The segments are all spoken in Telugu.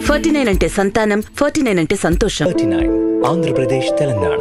ఫార్టీ నైన్ అంటే సంతానం ఫార్టీ నైన్ అంటే సంతోషం థర్టీ నైన్ ఆంధ్రప్రదేశ్ తెలంగాణ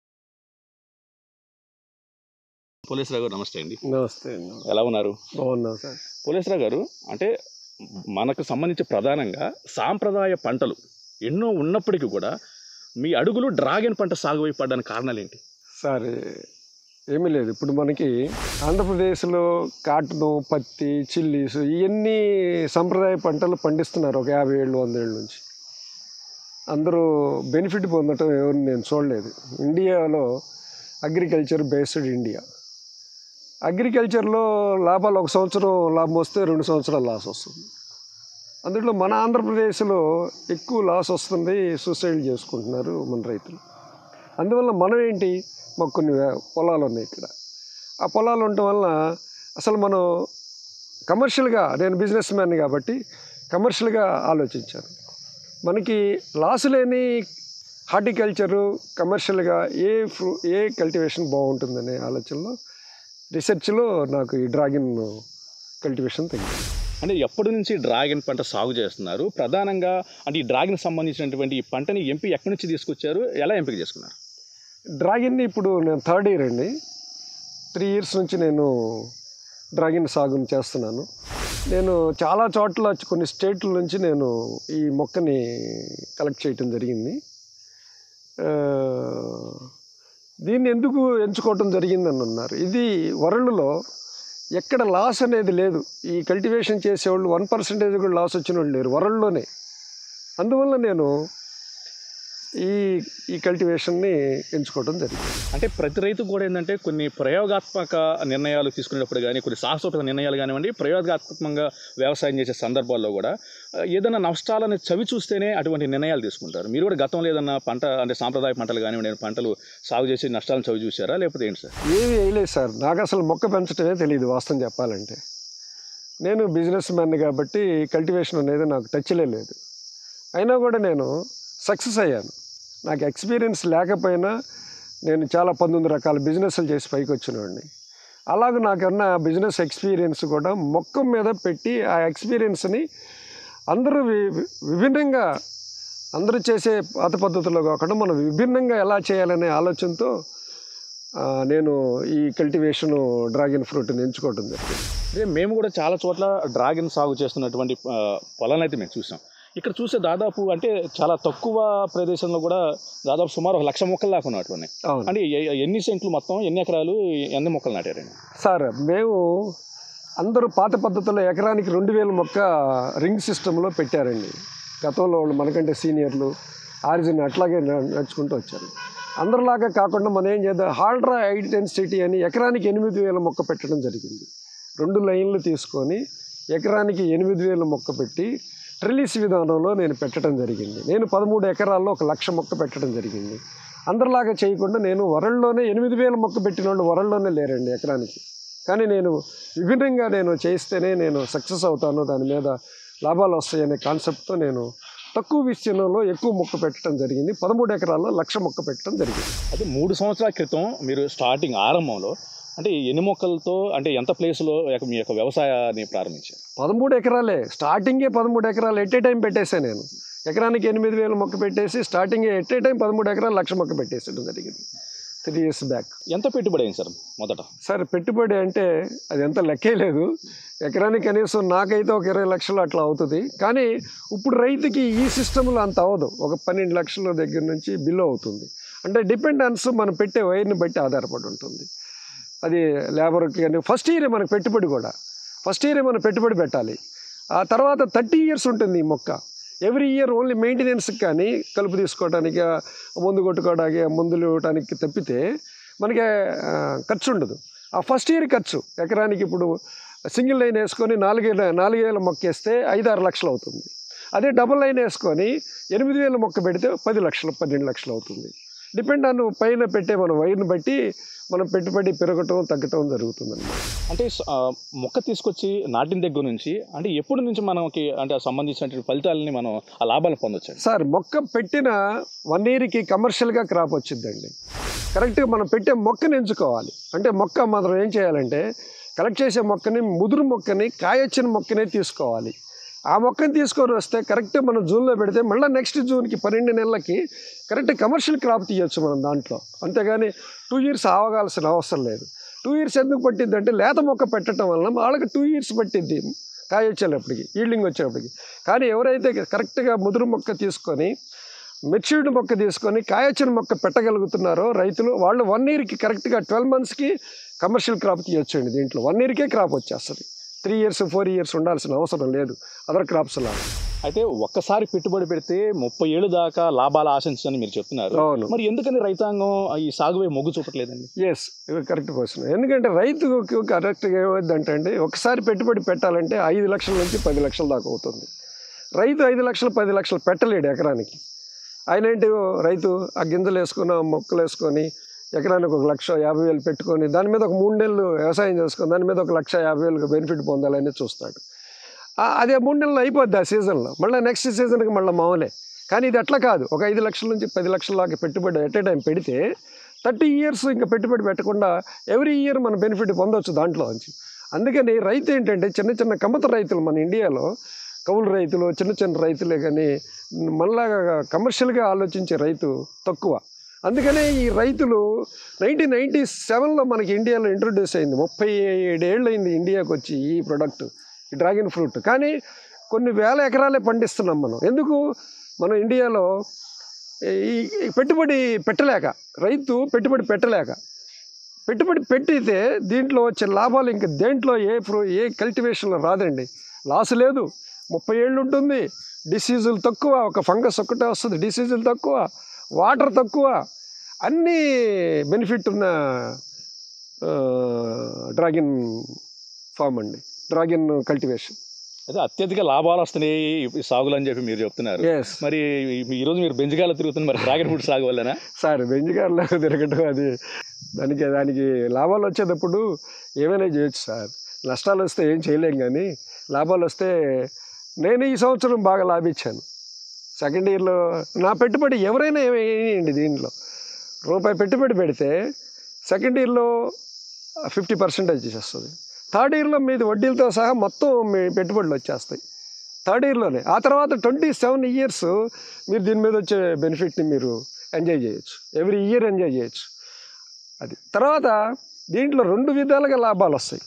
పోలీసరావు గారు నమస్తే అండి నమస్తే అండి ఎలా ఉన్నారు బాగున్నా సార్ పోలీసరావు గారు అంటే మనకు సంబంధించి ప్రధానంగా సాంప్రదాయ పంటలు ఎన్నో ఉన్నప్పటికీ కూడా మీ అడుగులు డ్రాగన్ పంట సాగు వైపు పడడానికి కారణాలు ఏంటి సార్ ఏమీ లేదు ఇప్పుడు మనకి ఆంధ్రప్రదేశ్లో కాటను పత్తి చిల్లీస్ ఇవన్నీ సంప్రదాయ పంటలు పండిస్తున్నారు ఒక యాభై ఏళ్ళు వంద ఏళ్ళ నుంచి అందరూ బెనిఫిట్ పొందటం ఎవరిని నేను చూడలేదు ఇండియాలో అగ్రికల్చర్ బేస్డ్ ఇండియా అగ్రికల్చర్లో లాభాలు ఒక సంవత్సరం లాభం వస్తే రెండు సంవత్సరాలు లాస్ వస్తుంది అందులో మన ఆంధ్రప్రదేశ్లో ఎక్కువ లాస్ వస్తుంది సూసైడ్ చేసుకుంటున్నారు మన రైతులు అందువల్ల మనం ఏంటి మాకు కొన్ని వే- పొలాలు ఉన్నాయి ఇక్కడ ఆ పొలాలు ఉండటం వల్ల అసలు మనం కమర్షియల్గా నేను బిజినెస్ మ్యాన్ కాబట్టి కమర్షియల్గా ఆలోచించాను మనకి లాస్ లేని హార్టికల్చరు కమర్షియల్గా ఏ ఫ్రూ ఏ కల్టివేషన్ బాగుంటుందనే ఆలోచనలో రీసెర్చ్లో నాకు ఈ డ్రాగన్ కల్టివేషన్ తగ్గింది అంటే ఎప్పటి నుంచి డ్రాగన్ పంట సాగు చేస్తున్నారు ప్రధానంగా అంటే ఈ డ్రాగన్ సంబంధించినటువంటి ఈ పంటని ఎంపీ ఎక్కడి నుంచి తీసుకొచ్చారు ఎలా ఎంపిక చేసుకున్నారు డ్రాగన్ ఇప్పుడు నేను థర్డ్ ఇయర్ అండి త్రీ ఇయర్స్ నుంచి నేను డ్రాగన్ సాగుని చేస్తున్నాను నేను చాలా చోట్ల కొన్ని స్టేట్ల నుంచి నేను ఈ మొక్కని కలెక్ట్ చేయటం జరిగింది ఆ, దీన్ని ఎందుకు ఎంచుకోవటం జరిగిందని అన్నారు ఇది వరల్డ్లో ఎక్కడ లాస్ అనేది లేదు ఈ కల్టివేషన్ చేసేవాళ్ళు వన్ పర్సెంటేజ్ కూడా లాస్ వచ్చిన వాళ్ళు లేరు వరల్డ్లోనే అందువల్ల నేను ఈ ఈ కల్టివేషన్ని ఎంచుకోవడం జరిగింది అంటే ప్రతి రైతు కూడా ఏంటంటే కొన్ని ప్రయోగాత్మక నిర్ణయాలు తీసుకునేటప్పుడు కానీ కొన్ని సాహసోపేత నిర్ణయాలు కానివ్వండి ప్రయోగాత్మకంగా వ్యవసాయం చేసే సందర్భాల్లో కూడా ఆ, ఏదైనా నష్టాలని చవి చూస్తేనే అటువంటి నిర్ణయాలు తీసుకుంటారు మీరు కూడా గతంలో ఏదన్నా పంట అంటే సాంప్రదాయ పంటలు కానివ్వండి పంటలు సాగు చేసి నష్టాలను చవి చూసారా లేకపోతే ఏంటి సార్ ఏమి వేయలేదు సార్ నాకు అసలు మొక్క పెంచడమే తెలియదు వాస్తవం చెప్పాలంటే నేను బిజినెస్ మ్యాన్ కాబట్టి కల్టివేషన్ అనేది నాకు టచ్లే లేదు అయినా కూడా నేను సక్సెస్ అయ్యాను నాకు ఎక్స్పీరియన్స్ లేకపోయినా నేను చాలా పంతొమ్మిది రకాల బిజినెస్లు చేసి పైకి వచ్చినవాడిని అలాగే నాకన్నా బిజినెస్ ఎక్స్పీరియన్స్ కూడా మొక్క మీద పెట్టి ఆ ఎక్స్పీరియన్స్ని అందరూ వి- వి- విభిన్నంగా అందరూ చేసే పాత పద్ధతుల్లో కాకుండా మనం విభిన్నంగా ఎలా చేయాలనే ఆలోచనతో ఆ, నేను ఈ కల్టివేషన్ డ్రాగన్ ఫ్రూట్ని ఎంచుకోవడం జరిగింది అదే మేము కూడా చాలా చోట్ల డ్రాగన్ సాగు చేస్తున్నటువంటి ఆ, పొలాలను అయితే మేము చూసాం ఇక్కడ చూసే దాదాపు అంటే చాలా తక్కువ ప్రదేశంలో కూడా దాదాపు సుమారు ఒక లక్ష మొక్కలు దాకా ఉన్నటువంటి అవును అంటే ఎ- ఎన్ని సెంట్లు మొత్తం ఎన్ని ఎకరాలు ఎన్ని మొక్కలు నాటారండి సార్ మేము అందరూ పాత పద్ధతిలో ఎకరానికి రెండు వేల మొక్క రింగ్ సిస్టంలో పెట్టారండి గతంలో వాళ్ళు మనకంటే సీనియర్లు ఆరిజిన్ అట్లాగే న- నడుచుకుంటూ వచ్చారు అందరిలాగా కాకుండా మనం ఏం చేద్దాం హాల్డ్రా ఐడెన్సిటీ అని ఎకరానికి ఎనిమిది వేల మొక్క పెట్టడం జరిగింది రెండు లైన్లు తీసుకొని ఎకరానికి ఎనిమిది వేల మొక్క పెట్టి ట్రిలిస్ విధానంలో నేను పెట్టడం జరిగింది నేను పదమూడు ఎకరాల్లో ఒక లక్ష మొక్క పెట్టడం జరిగింది అందరిలాగా చేయకుండా నేను వరల్డ్లోనే ఎనిమిది వేల మొక్క పెట్టిన వాళ్ళు వరల్డ్లోనే లేరండి ఎకరానికి కానీ నేను విభిన్నంగా నేను చేస్తేనే నేను సక్సెస్ అవుతాను దాని మీద లాభాలు వస్తాయనే కాన్సెప్ట్తో నేను తక్కువ విస్తీర్ణంలో ఎక్కువ మొక్క పెట్టడం జరిగింది పదమూడు ఎకరాల్లో లక్ష మొక్క పెట్టడం జరిగింది అయితే మూడు సంవత్సరాల క్రితం మీరు స్టార్టింగ్ ఆరంభంలో అంటే ఎన్ని మొక్కలతో అంటే ఎంత ప్లేస్లో మీ యొక్క వ్యవసాయాన్ని ప్రారంభించారు పదమూడు ఎకరాలే స్టార్టింగే పదమూడు ఎకరాలు ఎట్ ఏ టైం పెట్టేశాను నేను ఎకరానికి ఎనిమిది వేల మొక్క పెట్టేసి స్టార్టింగే ఎట్ ఏ టైం పదమూడు ఎకరాలు లక్ష మొక్క పెట్టేసడం జరిగింది త్రీ ఇయర్స్ బ్యాక్ ఎంత పెట్టుబడి అయింది సార్ మొదట సార్ పెట్టుబడి అంటే అది ఎంత లెక్కే లేదు ఎకరానికి కనీసం నాకైతే ఒక ఇరవై లక్షలు అట్లా అవుతుంది కానీ ఇప్పుడు రైతుకి ఈ సిస్టంలో అంత అవ్వదు ఒక పన్నెండు లక్షల దగ్గర నుంచి బిల్లు అవుతుంది అంటే డిపెండెన్స్ మనం పెట్టే వైర్ని బట్టి ఆధారపడి ఉంటుంది అది లేబర్కి కానీ ఫస్ట్ ఇయర్ మనకు పెట్టుబడి కూడా ఫస్ట్ ఇయర్ మనం పెట్టుబడి పెట్టాలి ఆ తర్వాత థర్టీ ఇయర్స్ ఉంటుంది ఈ మొక్క ఎవ్రీ ఇయర్ ఓన్లీ మెయింటెనెన్స్కి కానీ కలుపు తీసుకోవడానికి ఆ మందు కొట్టుకోవడానికి ఆ మందులు ఇవ్వడానికి తప్పితే మనకి ఆ, ఖర్చు ఉండదు ఆ ఫస్ట్ ఇయర్ ఖర్చు ఎకరానికి ఇప్పుడు సింగిల్ లైన్ వేసుకొని నాలుగేళ్ళ నాలుగేళ్ళ మొక్క వేస్తే ఐదు ఆరు లక్షలు అవుతుంది అదే డబుల్ లైన్ వేసుకొని ఎనిమిది వేల మొక్క పెడితే పది లక్షలు పన్నెండు లక్షలు అవుతుంది డిపెండ్ ఆన్ పైన పెట్టే మన వైర్ని బట్టి మనం పెట్టుబడి పెరగటం తగ్గటం జరుగుతుంది అంటే స- ఆ, మొక్క తీసుకొచ్చి నాటిన దగ్గర నుంచి అంటే ఎప్పటి నుంచి మనకి అంటే ఆ సంబంధించినటువంటి ఫలితాలని మనం ఆ లాభాలు పొందొచ్చు సార్ మొక్క పెట్టిన వన్ ఇయర్కి కమర్షియల్గా క్రాప్ వచ్చిందండి కరెక్ట్గా మనం పెట్టే మొక్కని ఎంచుకోవాలి అంటే మొక్క మనం ఏం చేయాలంటే కలెక్ట్ చేసే మొక్కని ముదురు మొక్కని కాయొచ్చిన మొక్కనే తీసుకోవాలి ఆ మొక్కని తీసుకొని వస్తే కరెక్ట్ మనం జూన్లో పెడితే మళ్ళీ నెక్స్ట్ జూన్కి పన్నెండు నెలలకి కరెక్ట్ కమర్షియల్ క్రాప్ తీయొచ్చు మనం దాంట్లో అంతేగాని టూ ఇయర్స్ ఆవగాల్సిన అవసరం లేదు టూ ఇయర్స్ ఎందుకు పట్టిద్ది అంటే లేత మొక్క పెట్టడం వలన వాళ్ళకి టూ ఇయర్స్ పట్టిద్ది కాయ వచ్చేటప్పటికి ఈల్డింగ్ వచ్చేటప్పటికి కానీ ఎవరైతే కరెక్ట్గా ముదురు మొక్క తీసుకొని మెచ్యూర్డ్ మొక్క తీసుకొని కాయొచ్చిన మొక్క పెట్టగలుగుతున్నారో రైతులు వాళ్ళు వన్ ఇయర్కి కరెక్ట్గా ట్వెల్వ్ మంత్స్కి కమర్షియల్ క్రాప్ తీయొచ్చండి దీంట్లో వన్ ఇయర్కే క్రాప్ వచ్చేస్తుంది త్రీ ఇయర్స్ ఫోర్ ఇయర్స్ ఉండాల్సిన అవసరం లేదు అదర్ క్రాప్స్ లాగా అయితే ఒక్కసారి పెట్టుబడి పెడితే ముప్పై ఏళ్ళు దాకా లాభాలు ఆశించని మీరు చెప్తున్నారు అవును మరి ఎందుకని రైతాంగం ఈ సాగుపై మొగ్గు చూపట్లేదండి ఎస్ ఇది కరెక్ట్ క్వశ్చన్ ఎందుకంటే రైతుకు కరెక్ట్గా ఏమైందంటే అండి ఒకసారి పెట్టుబడి పెట్టాలంటే ఐదు లక్షల నుంచి పది లక్షల దాకా అవుతుంది రైతు ఐదు లక్షలు పది లక్షలు పెట్టలేడు ఎకరానికి ఆయన ఏంటి రైతు ఆ గింజలు వేసుకుని ఆ మొక్కలు వేసుకొని ఎకరానికి ఒక లక్ష యాభై వేలు పెట్టుకొని దాని మీద ఒక మూడు నెలలు వ్యవసాయం చేసుకొని దాని మీద ఒక లక్ష యాభై వేలు బెనిఫిట్ పొందాలని చూస్తాడు ఆ- అదే మూడు నెలలు అయిపోద్ది ఆ సీజన్లో మళ్ళీ నెక్స్ట్ సీజన్కి మళ్ళీ మామూలే కానీ ఇది అట్లా కాదు ఒక ఐదు లక్షల నుంచి పది లక్షల దాకా పెట్టుబడి ఎట్ ఏ టైం పెడితే థర్టీ ఇయర్స్ ఇంకా పెట్టుబడి పెట్టకుండా ఎవ్రీ ఇయర్ మన బెనిఫిట్ పొందొచ్చు దాంట్లో నుంచి అందుకని రైతు ఏంటంటే చిన్న చిన్న కమత రైతులు మన ఇండియాలో కౌలు రైతులు చిన్న చిన్న రైతులే కానీ మనలాగా కమర్షియల్గా ఆలోచించే రైతు తక్కువ అందుకనే ఈ రైతులు నైన్టీన్ నైంటీ సెవెన్లో మనకి ఇండియాలో ఇంట్రొడ్యూస్ అయింది ముప్పై ఏడేళ్ళు అయింది ఇండియాకి వచ్చి ఈ ప్రొడక్ట్ ఈ డ్రాగన్ ఫ్రూట్ కానీ కొన్ని వేల ఎకరాలే పండిస్తున్నాం మనం ఎందుకు మనం ఇండియాలో ఈ ఈ పెట్టుబడి పెట్టలేక రైతు పెట్టుబడి పెట్టలేక పెట్టుబడి పెట్టితే దీంట్లో వచ్చే లాభాలు ఇంకా దేంట్లో ఏ ప్రో ఏ కల్టివేషన్లో రాదండి లాస్ లేదు ముప్పై ఏళ్ళు ఉంటుంది డిసీజులు తక్కువ ఒక ఫంగస్ ఒక్కటే వస్తుంది డిసీజులు తక్కువ వాటర్ తక్కువ అన్నీ బెనిఫిట్ ఉన్న డ్రాగన్ ఫామ్ అండి డ్రాగన్ కల్టివేషన్ అయితే అత్యధిక లాభాలు వస్తున్నాయి ఈ సాగులు అని చెప్పి మీరు చెప్తున్నారు ఎస్ మరి ఈ రోజు మీరు బెంజగాలో తిరుగుతున్నారు మరి డ్రాగన్ ఫ్రూట్ సాగు వల్లనా సార్ బెంజిగారులో తిరగటం అది దానికి దానికి లాభాలు వచ్చేటప్పుడు ఏమైనా చేయొచ్చు సార్ నష్టాలు వస్తే ఏం చేయలేం కానీ లాభాలు వస్తే నేను ఈ సంవత్సరం బాగా లాభించాను సెకండ్ ఇయర్లో నా పెట్టుబడి ఎవరైనా వేయండి దీంట్లో రూపాయి పెట్టుబడి పెడితే సెకండ్ ఇయర్లో ఫిఫ్టీ పర్సెంటేజ్ వస్తుంది థర్డ్ ఇయర్లో మీది వడ్డీలతో సహా మొత్తం మీ పెట్టుబడులు వచ్చేస్తాయి థర్డ్ ఇయర్లోనే ఆ తర్వాత ట్వంటీ సెవెన్ ఇయర్స్ మీరు దీని మీద వచ్చే బెనిఫిట్ని మీరు ఎంజాయ్ చేయొచ్చు ఎవ్రీ ఇయర్ ఎంజాయ్ చేయొచ్చు అది తర్వాత దీంట్లో రెండు విధాలుగా లాభాలు వస్తాయి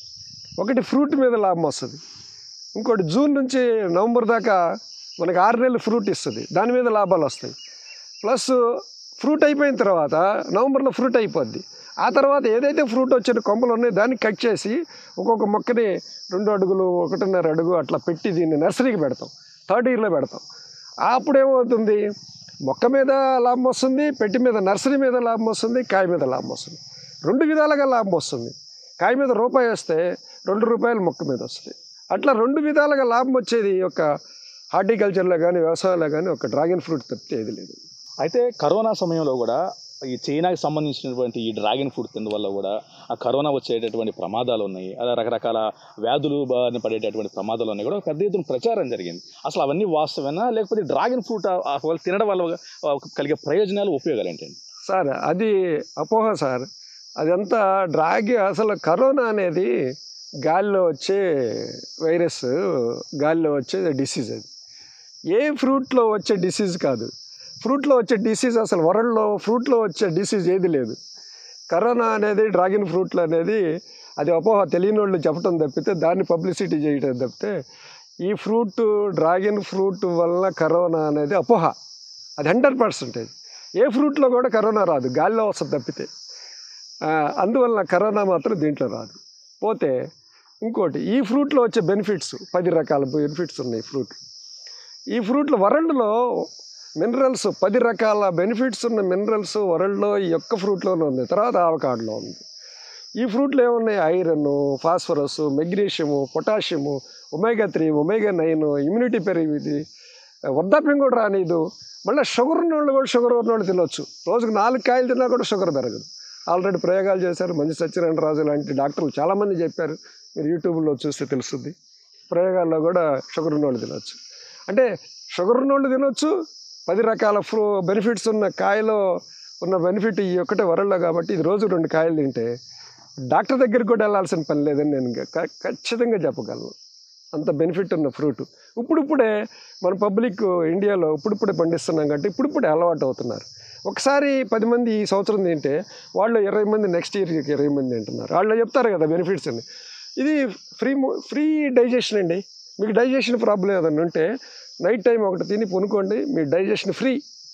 ఒకటి ఫ్రూట్ మీద లాభం వస్తుంది ఇంకోటి జూన్ నుంచి నవంబర్ దాకా మనకి ఆరు నెలలు ఫ్రూట్ ఇస్తుంది దాని మీద లాభాలు వస్తాయి ప్లస్ ఫ్రూట్ అయిపోయిన తర్వాత నవంబర్లో ఫ్రూట్ అయిపోద్ది ఆ తర్వాత ఏదైతే ఫ్రూట్ వచ్చిన కొమ్మలు ఉన్నాయో దాన్ని కట్ చేసి ఒక్కొక్క మొక్కని రెండు అడుగులు ఒకటిన్నర అడుగు అట్లా పెట్టి దీన్ని నర్సరీకి పెడతాం థర్డ్ ఇయర్లో పెడతాం అప్పుడు ఏమవుతుంది మొక్క మీద లాభం వస్తుంది పెట్టి మీద నర్సరీ మీద లాభం వస్తుంది కాయ మీద లాభం వస్తుంది రెండు విధాలుగా లాభం వస్తుంది కాయ మీద రూపాయి వస్తే రెండు రూపాయలు మొక్క మీద వస్తుంది అట్లా రెండు విధాలుగా లాభం వచ్చేది ఒక హార్టికల్చర్లో కానీ వ్యవసాయంలో కానీ ఒక డ్రాగన్ ఫ్రూట్ తప్పితే ఏది లేదు అయితే కరోనా సమయంలో కూడా ఈ చైనాకి సంబంధించినటువంటి ఈ డ్రాగన్ ఫ్రూట్ తినడం వల్ల కూడా ఆ కరోనా వచ్చేటటువంటి ప్రమాదాలు ఉన్నాయి అలా రకరకాల వ్యాధులు బారిన పడేటటువంటి ప్రమాదాలు ఉన్నాయి కూడా ఒక పెద్ద ఎత్తున ప్రచారం జరిగింది అసలు అవన్నీ వాస్తవేనా లేకపోతే డ్రాగన్ ఫ్రూట్ ఆ- ఆ వాళ్ళు తినడం వల్ల ఆ కలిగే ప్రయోజనాలు ఉపయోగాలు ఏంటండి సార్ అది అపోహ సార్ అదంతా డ్రాగి అసలు కరోనా అనేది గాలిలో వచ్చే వైరస్ గాలిలో వచ్చే డిసీజ్ అది ఏ ఫ్రూట్లో వచ్చే డిసీజ్ కాదు ఫ్రూట్లో వచ్చే డిసీజ్ అసలు వరల్డ్లో ఫ్రూట్లో వచ్చే డిసీజ్ ఏది లేదు కరోనా అనేది డ్రాగన్ ఫ్రూట్లు అనేది అది అపోహ తెలియని వాళ్ళు చెప్పడం తప్పితే దాన్ని పబ్లిసిటీ చేయడం తప్పితే ఈ ఫ్రూట్ డ్రాగన్ ఫ్రూట్ వల్ల కరోనా అనేది అపోహ అది హండ్రెడ్ పర్సెంటేజ్ ఏ ఫ్రూట్లో కూడా కరోనా రాదు గాలిలో వస్తుంది తప్పితే ఆ, అందువల్ల కరోనా మాత్రం దీంట్లో రాదు పోతే ఇంకోటి ఈ ఫ్రూట్లో వచ్చే బెనిఫిట్స్ పది రకాల బెనిఫిట్స్ ఉన్నాయి ఫ్రూట్ ఈ ఫ్రూట్లో వరల్డ్లో మినరల్స్ పది రకాల బెనిఫిట్స్ ఉన్న మినరల్స్ వరల్డ్లో ఈ ఒక్క ఫ్రూట్లోనే ఉంది తర్వాత ఆవకాడలో ఉంది ఈ ఫ్రూట్లో ఏమున్నాయి iron phosphorus magnesium potassium omega three omega nine immunity పెరిగింది వృద్ధాప్యం కూడా రానిదు మళ్ళీ షుగర్ ఉన్న వాళ్ళు కూడా షుగర్ ఉన్న వాళ్ళు తినొచ్చు రోజుకు నాలుగు కాయలు తిన్నా కూడా షుగర్ పెరగదు ఆల్రెడీ ప్రయోగాలు చేశారు మంచి సత్యనారాయణ రాజు లాంటి డాక్టర్లు చాలామంది చెప్పారు మీరు యూట్యూబ్లో చూస్తే తెలుస్తుంది ప్రయోగాల్లో కూడా షుగర్ ఉన్న వాళ్ళు తినొచ్చు అంటే షుగర్ ఉన్న వాళ్ళు తినొచ్చు పది రకాల ఫ్రూ బెనిఫిట్స్ ఉన్న కాయలో ఉన్న బెనిఫిట్ ఈ ఒక్కటే వరల్డ్లో కాబట్టి ఇది రోజు రెండు కాయలు తింటే డాక్టర్ దగ్గరికి కూడా వెళ్ళాల్సిన పని లేదని నేను ఖ- ఖచ్చితంగా చెప్పగలను అంత బెనిఫిట్ ఉన్న ఫ్రూట్ ఇప్పుడిప్పుడే మన పబ్లిక్ ఇండియాలో ఇప్పుడిప్పుడే పండిస్తున్నాం కాబట్టి ఇప్పుడిప్పుడే అలవాటు అవుతున్నారు ఒకసారి పది మంది ఈ సంవత్సరం తింటే వాళ్ళు ఇరవై మంది నెక్స్ట్ ఇయర్కి ఇరవై మంది తింటున్నారు వాళ్ళు చెప్తారు కదా బెనిఫిట్స్ అని ఇది ఫ్రీ ఫ్రీ డైజెషన్ అండి మీకు డైజెషన్ ప్రాబ్లం ఏదైనా ఉంటే నైట్ టైం ఒకటి తిని పొనుకోండి మీ డైజెషన్ ఫ్రీ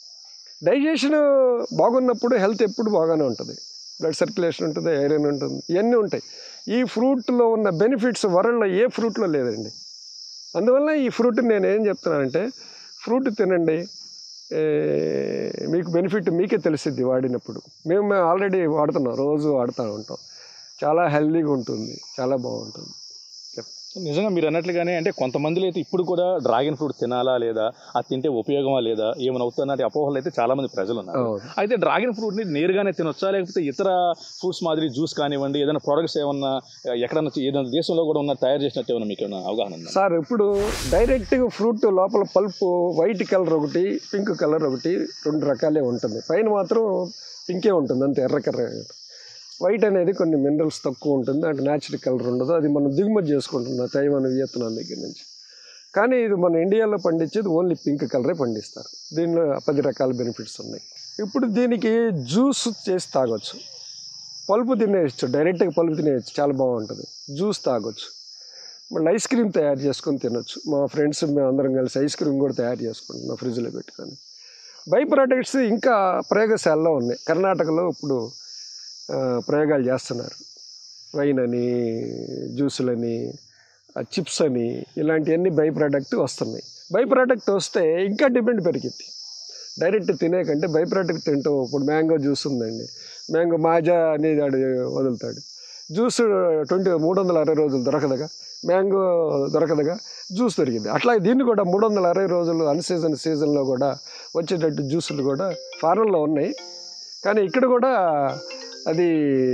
డైజెషన్ బాగున్నప్పుడు హెల్త్ ఎప్పుడు బాగానే ఉంటుంది బ్లడ్ సర్క్యులేషన్ ఉంటుంది ఐరన్ ఉంటుంది ఇవన్నీ ఉంటాయి ఈ ఫ్రూట్లో ఉన్న బెనిఫిట్స్ వరల్డ్లో ఏ ఫ్రూట్లో లేదండి అందువల్ల ఈ ఫ్రూట్ నేను ఏం చెప్తున్నానంటే ఫ్రూట్ తినండి ఏ, మీకు బెనిఫిట్ మీకే తెలిసిద్ది వాడినప్పుడు మేము ఆల్రెడీ వాడుతున్నాం రోజు వాడుతూ ఉంటాం చాలా హెల్దీగా ఉంటుంది చాలా బాగుంటుంది నిజంగా మీరు అన్నట్లుగానే అంటే కొంతమందిలో అయితే ఇప్పుడు కూడా డ్రాగన్ ఫ్రూట్ తినాలా లేదా అది తింటే ఉపయోగమా లేదా ఏమైనా అవుతుందంటే అపోహలు అయితే చాలా మంది ప్రజలు ఉన్నారు అవును. అయితే డ్రాగన్ ఫ్రూట్ని నేరుగానే తినొచ్చా లేకపోతే ఇతర ఫ్రూట్స్ మాదిరి జ్యూస్ కానివ్వండి ఏదైనా ప్రోడక్ట్స్ ఏమన్నా ఎక్కడన్నా ఏదైనా దేశంలో కూడా ఉన్న తయారు చేసినట్టు ఏమైనా మీకు ఏమైనా అవగాహన ఉందా సార్ ఇప్పుడు డైరెక్ట్గా ఫ్రూట్ లోపల పల్పు వైట్ కలర్ ఒకటి పింక్ కలర్ ఒకటి రెండు రకాలే ఉంటుంది పైన మాత్రం పింకే ఉంటుంది అంతే ఎర్ర కర్ర వైట్ అనేది కొన్ని మినరల్స్ తక్కువ ఉంటుంది అంటే న్యాచురల్ కలర్ ఉండదు అది మనం దిగుమతి చేసుకుంటున్నాం తైవాన్ వియత్నాం దగ్గర నుంచి కానీ ఇది మన ఇండియాలో పండించేది ఓన్లీ పింక్ కలరే పండిస్తారు దీనిలో పది రకాల బెనిఫిట్స్ ఉన్నాయి ఇప్పుడు దీనికి జ్యూస్ చేసి తాగొచ్చు పలుపు తినేయచ్చు డైరెక్ట్గా పలుపు తినేయచ్చు చాలా బాగుంటుంది జ్యూస్ తాగొచ్చు మళ్ళీ ఐస్ క్రీమ్ తయారు చేసుకొని తినొచ్చు మా ఫ్రెండ్స్ మేము అందరం కలిసి ఐస్ క్రీమ్ కూడా తయారు చేసుకుంటున్నాం ఫ్రిడ్జ్లో పెట్టుకొని బై ప్రొడక్ట్స్ ఇంకా ప్రయోగశాలలో ఉన్నాయి కర్ణాటకలో ఇప్పుడు ఆ, ప్రయోగాలు చేస్తున్నారు వైన్ అని జ్యూసులని చిప్స్ అని ఇలాంటివన్నీ బై ప్రోడక్ట్ వస్తున్నాయి బై ప్రోడక్ట్ వస్తే ఇంకా డిమాండ్ పెరిగింది డైరెక్ట్ తినే కంటే బై ప్రోడక్ట్ తింటాం ఇప్పుడు మ్యాంగో జ్యూస్ ఉందండి మ్యాంగో మాజా అనేది ఆడు వదులుతాడు జ్యూస్ ట్వంటీ మూడు వందల అరవై రోజులు దొరకదుగా మ్యాంగో దొరకదుగా జ్యూస్ దొరికింది అట్లా దీన్ని కూడా మూడు వందల అరవై రోజులు అన్ సీజన్ సీజన్లో కూడా వచ్చేటట్టు జ్యూసులు కూడా ఫారెన్లో ఉన్నాయి కానీ ఇక్కడ కూడా అది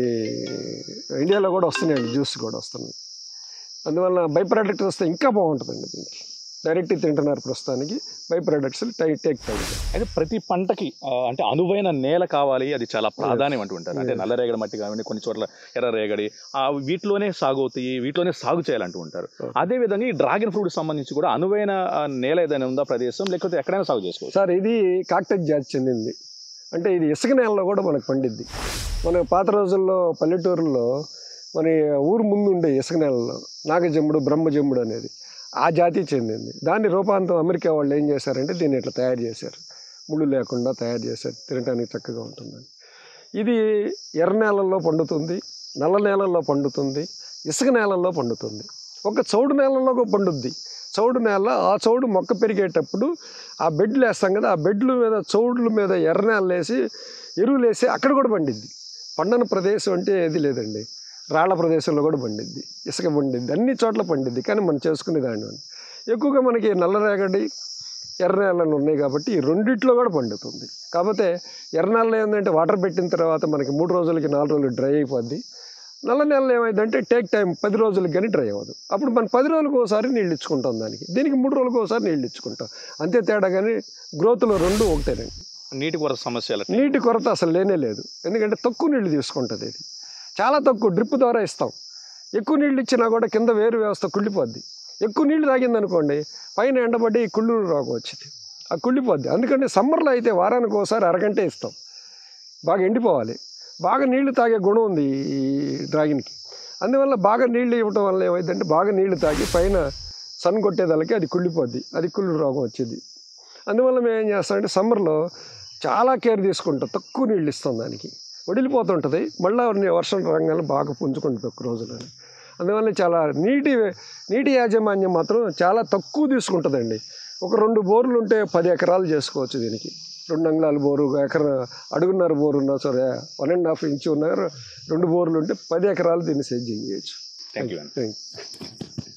ఇండియాలో కూడా వస్తున్నాయండి జ్యూస్ కూడా వస్తున్నాయి అందువల్ల బై ప్రోడక్ట్ వస్తే ఇంకా బాగుంటుందండి దీనికి డైరెక్ట్ తింటున్నారు ప్రస్తుతానికి బై ప్రొడక్ట్స్ టై టేక్ టైం అయితే ప్రతి పంటకి ఆ, అంటే అనువైన నేల కావాలి అది చాలా ప్రాధాన్యం అంటుంటారు అంటే నల్లరేగడి మట్టి కానివ్వండి కొన్ని చోట్ల ఎర్రరేగడి ఆ వీటిలోనే సాగు అవుతాయి వీటిలోనే సాగు చేయాలంటూ ఉంటారు అదే విధంగా ఈ డ్రాగన్ ఫ్రూట్ సంబంధించి కూడా అనువైన ఆ, నేల ఏదైనా ఉందా ప్రదేశం లేకపోతే ఎక్కడైనా సాగు చేసుకోవచ్చు సార్ ఇది కాక్టెక్ జాతి చెందింది అంటే ఇది ఇసుక నేలలో కూడా మనకు పండిద్ది మన పాత రోజుల్లో పల్లెటూరుల్లో మన ఊరు ముందు ఉండే ఇసుక నేలలో నాగజమ్ముడు బ్రహ్మజమ్ముడు అనేది ఆ జాతి చెందింది దాన్ని రూపాంతరం అమెరికా వాళ్ళు ఏం చేశారంటే దీన్ని ఇట్లా తయారు చేశారు ముళ్ళు లేకుండా తయారు చేశారు తినడానికి చక్కగా ఉంటుందని ఇది ఎర్ర నేలల్లో పండుతుంది నల్ల నేలల్లో పండుతుంది ఇసుక నేలల్లో పండుతుంది ఒక చౌడు నేలలో కూడా పండుద్ది చౌడు నేల ఆ చౌడు మొక్క పెరిగేటప్పుడు ఆ బెడ్లు వేస్తాం కదా ఆ బెడ్ల మీద చౌడ్ల మీద ఎర్ర నేలలు వేసి ఎరువులు వేసి అక్కడ కూడా పండిద్ది పండని ప్రదేశం అంటే ఏది లేదండి రాళ్ల ప్రదేశంలో కూడా పండిద్ది ఇసుక పండిద్ది అన్ని చోట్ల పండిద్ది కానీ మనం చేసుకునే దాన్ని ఎక్కువగా మనకి నల్లరేగడి ఎర్ర నేలలు ఉన్నాయి కాబట్టి ఈ రెండిట్లో కూడా పండుతుంది కాకపోతే ఎర్ర నేలలో ఏంటంటే వాటర్ పెట్టిన తర్వాత మనకి మూడు రోజులకి నాలుగు రోజులు డ్రై అయిపోద్ది నల్ల నెలలో ఏమైందంటే టేక్ టైం పది రోజులకి కానీ డ్రై అవ్వదు అప్పుడు మనం పది రోజులకు ఒకసారి నీళ్ళు ఇచ్చుకుంటాం దానికి దీనికి మూడు రోజులకు ఒకసారి నీళ్ళు ఇచ్చుకుంటాం అంతే తేడా కానీ గ్రోత్లో రెండు ఒకటేనండి నీటి కొరత సమస్యలు నీటి కొరత అసలు లేనే లేదు ఎందుకంటే తక్కువ నీళ్ళు తీసుకుంటుంది ఇది చాలా తక్కువ డ్రిప్ ద్వారా ఇస్తాం ఎక్కువ నీళ్ళు ఇచ్చినా కూడా కింద వేరు వ్యవస్థ కుళ్ళిపోద్ది ఎక్కువ నీళ్ళు తాగింది అనుకోండి పైన ఎండబడి కుళ్ళు రోగం వచ్చింది ఆ కుళ్ళిపోద్ది అందుకని సమ్మర్లో అయితే వారానికి ఒకసారి అరగంట ఇస్తాం బాగా ఎండిపోవాలి బాగా నీళ్లు తాగే గుణం ఉంది ఈ డ్రాగన్కి అందువల్ల బాగా నీళ్లు ఇవ్వటం వల్ల ఏమైందంటే బాగా నీళ్లు తాగి పైన సన్ కొట్టేదానికి అది కుళ్ళిపోద్ది అది కుళ్ళు రోగం వచ్చింది అందువల్ల మేము ఏం చేస్తామంటే సమ్మర్లో చాలా కేర్ తీసుకుంటాం తక్కువ నీళ్ళు ఇస్తాం దానికి వడిలిపోతుంటుంది మళ్ళీ వర్షం రంగాలు బాగా పుంజుకుంటుంది ఒక రోజులో అందువల్ల చాలా నీటి నీటి యాజమాన్యం మాత్రం చాలా తక్కువ తీసుకుంటుందండి ఒక రెండు బోర్లు ఉంటే పది ఎకరాలు చేసుకోవచ్చు దీనికి రెండు అంగుళాల బోరు ఒక ఎకర అడుగున్నర బోరు ఉన్నా సరే వన్ అండ్ హాఫ్ ఇంచ్ ఉన్నారు రెండు బోర్లు ఉంటే పది ఎకరాలు దీన్ని సేద్యం చేయొచ్చు థ్యాంక్ యూ థ్యాంక్ యూ